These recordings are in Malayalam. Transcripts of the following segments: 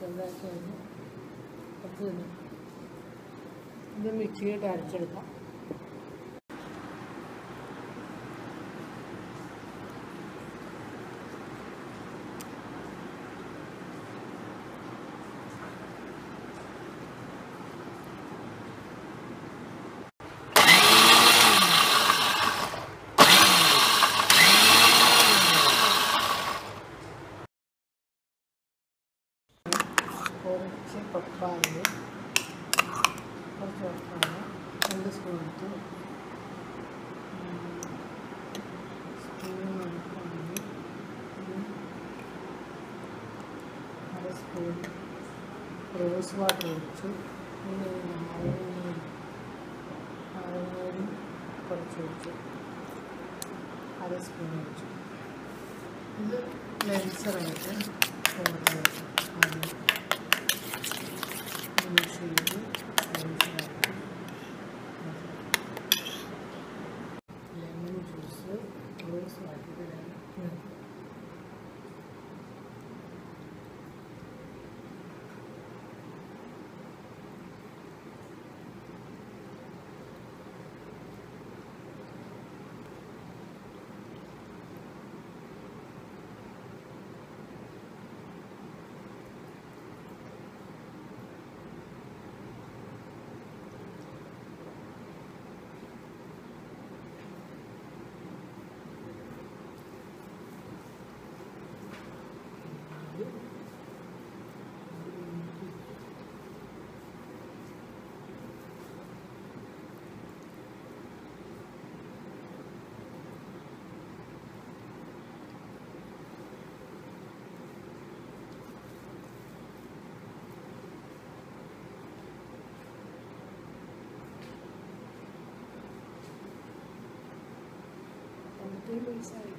ചെറുതാക്കി ഒന്ന് കുറച്ച് തന്നെ ഇത് മിക്സിയിട്ട് അരച്ചെടുക്കാം കുറച്ച് പപ്പായ കുറച്ച് പപ്പായ രണ്ട് സ്പൂൺ എടുത്തു സ്പൂൺ എടുക്കുകയാണെങ്കിൽ അര സ്പൂൺ റോസ് വാട്ടർ ഒഴിച്ചു പിന്നെ നാരങ്ങ നാരങ്ങയും കുറച്ച് ഒഴിച്ചു അര സ്പൂൺ ഒഴിച്ചു ഇത് ലെൻസറായിട്ട് കൊണ്ടുവന്നു ആദ്യം മിക്സ് ചെയ്ത് ലെൻസറാക്കി ലെമൺ ജ്യൂസ് റോസ് വാട്ടിയതിലാണ് ഒത്തിരി പൈസ ആയി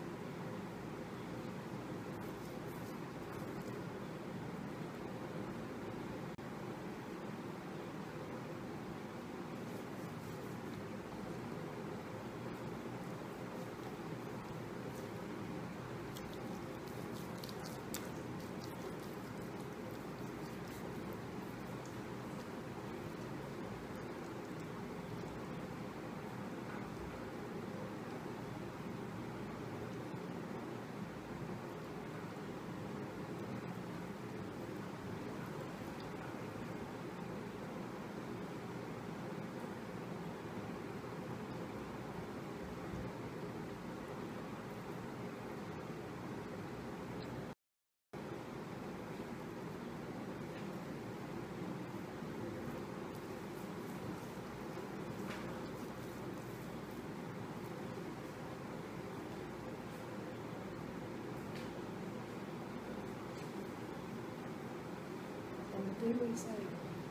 ഒത്തിരി പൈസ ആയി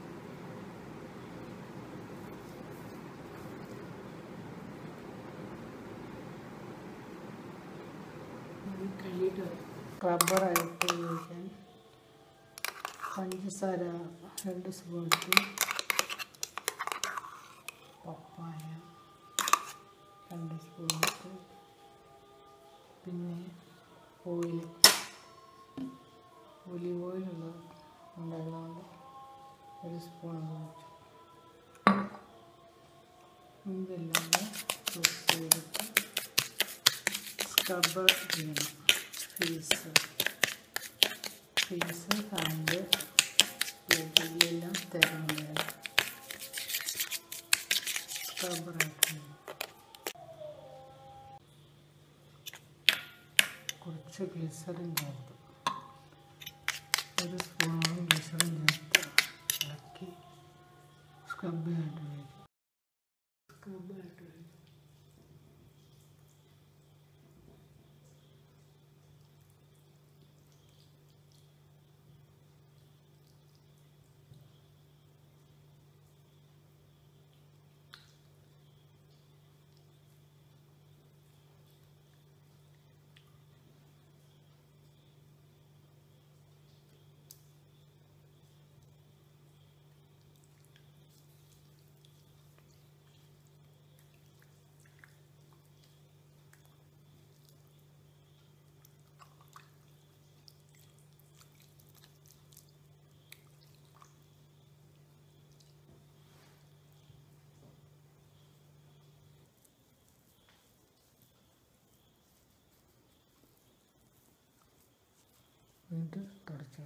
കഴിഞ്ഞിട്ട് റബ്ബറായിട്ട് ഉപയോഗിക്കാൻ പഞ്ചസാര രണ്ട് സ്പൂൺ ഇട്ടു പപ്പായ രണ്ട് സ്പൂൺ ഇട്ടു പിന്നെ ഓയിൽ ഒലിവ് ഓയിലുള്ള ഉണ്ടായിരുന്നതുകൊണ്ട് ഒരു സ്പൂൺ ഒഴിച്ചു ഇതെല്ലാം മിക്സ് ചെയ്തിട്ട് സ്ക്രബർ ചെയ്യണം ഫേസ് ഫേസ് ഹാൻഡ് എല്ലാം തരണം സ്ക്രബറായിട്ട് കുറച്ച് ഗ്ലിസറിൻ ചേർത്ത് ഒരു സ്പൂണോളം ഗ്ലിസറിൻ ചേർത്ത് ഇളക്കി സ്ക്രബായിട്ട് വയ്ക്കും സ്ക്രബായിട്ട് വയ്ക്കും എന്നിട്ട് തുടച്ചു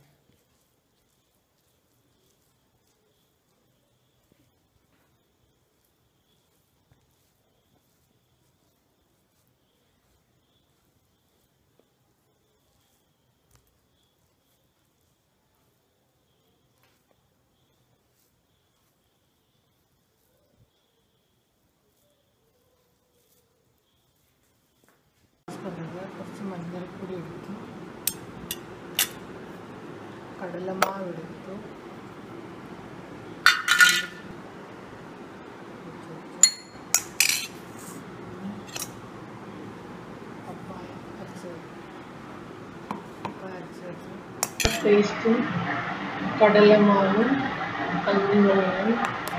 കടുക കുറച്ച് മഞ്ഞൾപ്പൊടി എടുത്തു കടലമാവ് എടുത്തു പപ്പായ അരച്ച് പപ്പായ അരച്ച് വെച്ചു പേസ്റ്റും കടലമാവും മഞ്ഞളും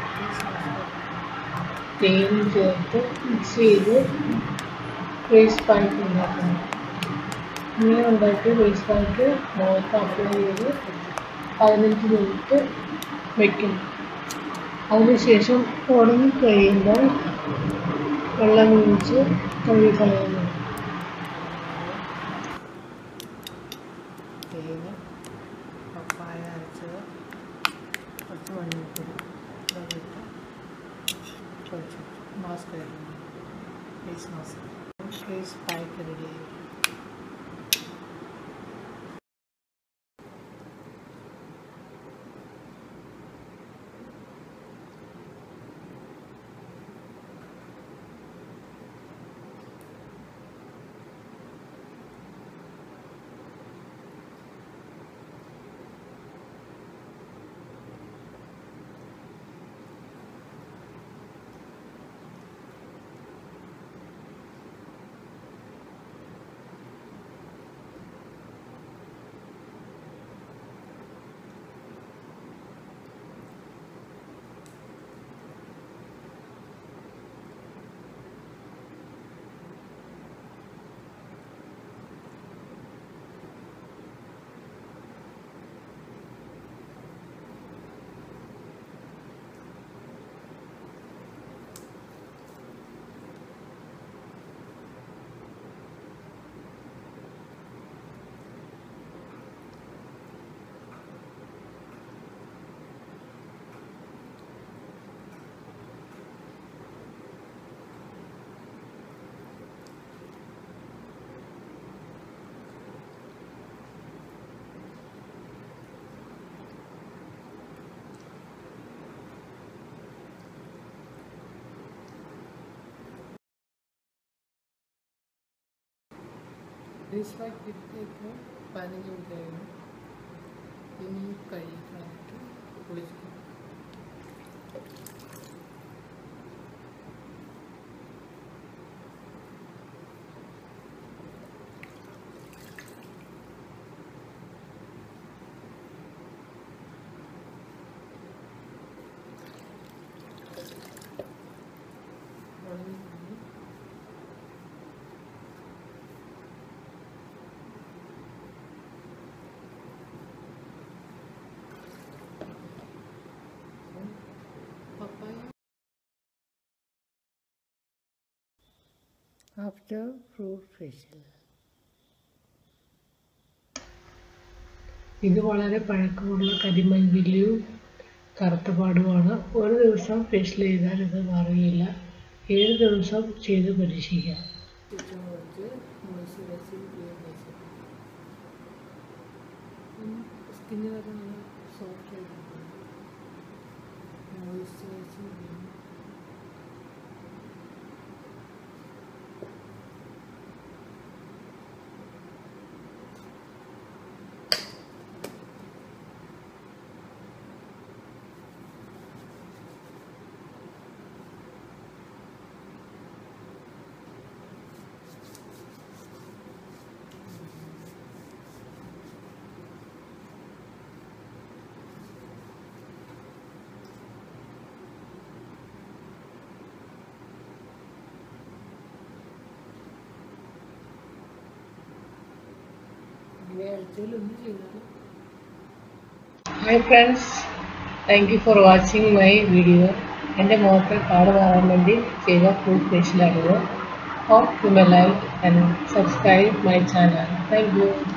തേനും ചേർത്ത് മിക്സ് ചെയ്ത് റൈസ് പാക്ക് ഉണ്ടാക്കണം ഇങ്ങനെ ഉണ്ടാക്കി റൈസ് പാക്ക് മുഖത്ത് അപ്ലൈ ചെയ്ത് പതിനഞ്ച് മിനിറ്റ് വയ്ക്കണം അതിനുശേഷം ഉണങ്ങി കഴിയുമ്പോൾ വെള്ളം ഒഴിച്ച് കഴുകി കളയുന്നു തേങ്ങ പപ്പായ അരച്ചത് കുറച്ച് മഞ്ഞൾപ്പൊടി ഇതൊക്കെ ഇട്ട് കുഴച്ച് വെച്ചു മാസ്ക് ആയിരുന്നു face mask face pack ready ആയി ഫേസ് പാക്ക് ഇട്ടേക്ക് പതിനഞ്ച് മിനിറ്റ് കഴിഞ്ഞു ഇനി കഴിക്കാനായിട്ട് കുളിച്ചു ഉണങ്ങി papaya after fruit facial ഇത് വളരെ പഴക്കമുള്ള കരിമഞ്ചില്ലിയും കറുത്തപാടുമാണ് ഒരു ദിവസം ഫേഷ്യൽ ചെയ്താൽ ഇത് മാറുകയില്ല ഏഴ് ദിവസം ചെയ്ത് പരീക്ഷിക്കാം ചുറ്റും കുറച്ച് മോയ്സ്ചറൈസിങ് ക്ലിയർ സ്കിന്ന് വരെ നല്ല സോഫ്റ്റ് ആയിട്ടുണ്ട് മോയ്സ്ചറൈസിങ് ഇങ്ങനെ ആഴ്ചയിൽ ഒന്ന് ചെയ്താൽ hi friends thank you for watching my video എൻ്റെ മുഖത്തെ കാട് മാറാൻ വേണ്ടി ചെയ്ത ഫുൾ ഫേഷ്യലാണിത് or you may like and subscribe my channel thank U